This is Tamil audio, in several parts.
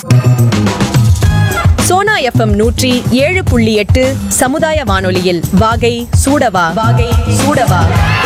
சோனா எஃப்எம் நூற்றி ஏழு புள்ளி எட்டு சமுதாய வானொலியில் வாகை சூடவா வாகை சூடவா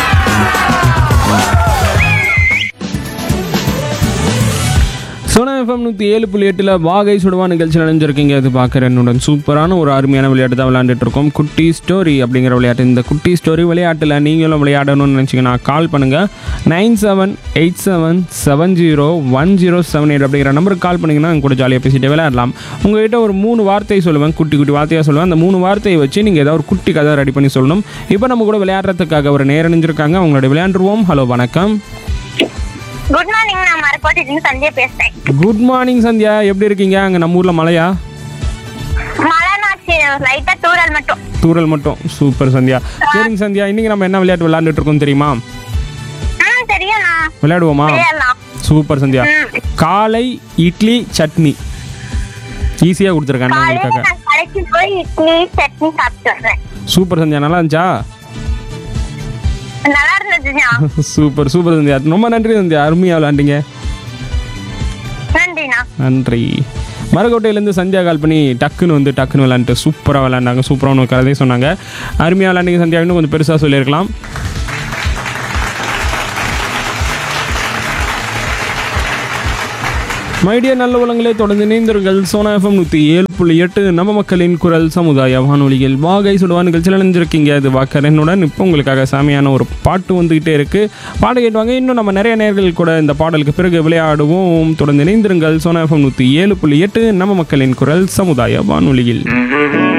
சோனா எஃப்எம் நூற்றி ஏழு புள்ளி எட்டில் வாகை சுடுவா நிகழ்ச்சி நடந்திருக்கீங்க அது பார்க்குற என்னுடன் சூப்பரான ஒரு அருமையான விளையாட்டு தான் விளையாண்டுட்டு இருக்கோம் குட்டி ஸ்டோரி அப்படிங்கிற விளையாட்டு இந்த குட்டி ஸ்டோரி விளையாட்டில் நீங்களும் விளையாடணும்னு நினச்சிங்கன்னா கால் பண்ணுங்கள் nine seven eight seven seven zero one zero seven eight அப்படிங்கிற நம்பருக்கு கால் பண்ணிங்கன்னா எங்க கூட ஜாலியாக பேசிட்டு விளையாடலாம் உங்ககிட்ட ஒரு மூணு வார்த்தை சொல்லுவேன் குட்டி குட்டி வார்த்தையாக சொல்லுவேன் அந்த மூணு வார்த்தையை வச்சு நீங்கள் ஏதாவது ஒரு குட்டி கதை ரெடி பண்ணி சொல்லணும் இப்போ நம்ம கூட விளையாடுறதுக்காக ஒரு நேரம் நினைஞ்சிருக்காங்க அவங்களோட விளையாண்டுருவோம் ஹலோ வணக்கம் குட் மார்னிங் நான் மரக்கோட்டையிலிருந்து சந்தியா பேசுறேன் குட் மார்னிங் சந்தியா எப்படி இருக்கீங்க அங்கே நம்ம ஊரில் மழையா மழை நாச்சு லைட்டா தூரல் மட்டும் தூரல் மட்டும் சூப்பர் சந்தியா சரிங்க சந்தியா இன்னைக்கு நம்ம என்ன விளையாட்டு விளையாண்டுட்டு இருக்கோம் தெரியுமா ம் தெரியும்ண்ணா விளையாடுவோமா விளையாடலாம் சூப்பர் சந்தியா காலை இட்லி சட்னி ஈஸியாக கொடுத்துருக்கேன் காலையில உங்களுக்காக நான் கடைக்கு போய் இட்லி சட்னி சாப்பிட்டு வர்றேன் சூப்பர் சந்தியா நல்லா இருந்துச்சா நல்லா இருந்துச்சுண்ணா சூப்பர் சூப்பர் சந்தியா ரொம்ப நன்றி சந்தியா அருமையாக விளையாண்டீங்க நன்றிண்ணா நன்றி மரக்கோட்டையிலேருந்து சந்தியா கால் பண்ணி டக்குன்னு வந்து டக்குன்னு விளாண்டுட்டு சூப்பராக விளாண்டாங்க சூப்பரான ஒரு கதையை சொன்னாங்க அருமையாக விளாண்டிங்க சந்தியா இன்னும் கொஞ்சம் பெருசாக சொல்லியிருக்கலாம் மைடிய நல்ல உலங்களே தொடர்ந்து இணைந்திருங்கள் சோனா எஃப்எம் நூற்றி ஏழு புள்ளி எட்டு நம்ம மக்களின் குரல் சமுதாய வானொலியில் வாகை சுடுவா நிகழ்ச்சியில் நினைஞ்சிருக்கீங்க அது வாக்கரனுடன் இப்போ உங்களுக்காக சாமியான ஒரு பாட்டு வந்துகிட்டே இருக்கு பாட கேட்டுவாங்க இன்னும் நம்ம நிறைய நேர்கள் கூட இந்த பாடலுக்கு பிறகு விளையாடுவோம் தொடர்ந்து இணைந்திருங்கள் சோனா எஃப்எம் நூற்றி ஏழு புள்ளி எட்டு நம்ம மக்களின் குரல் சமுதாய வானொலியில்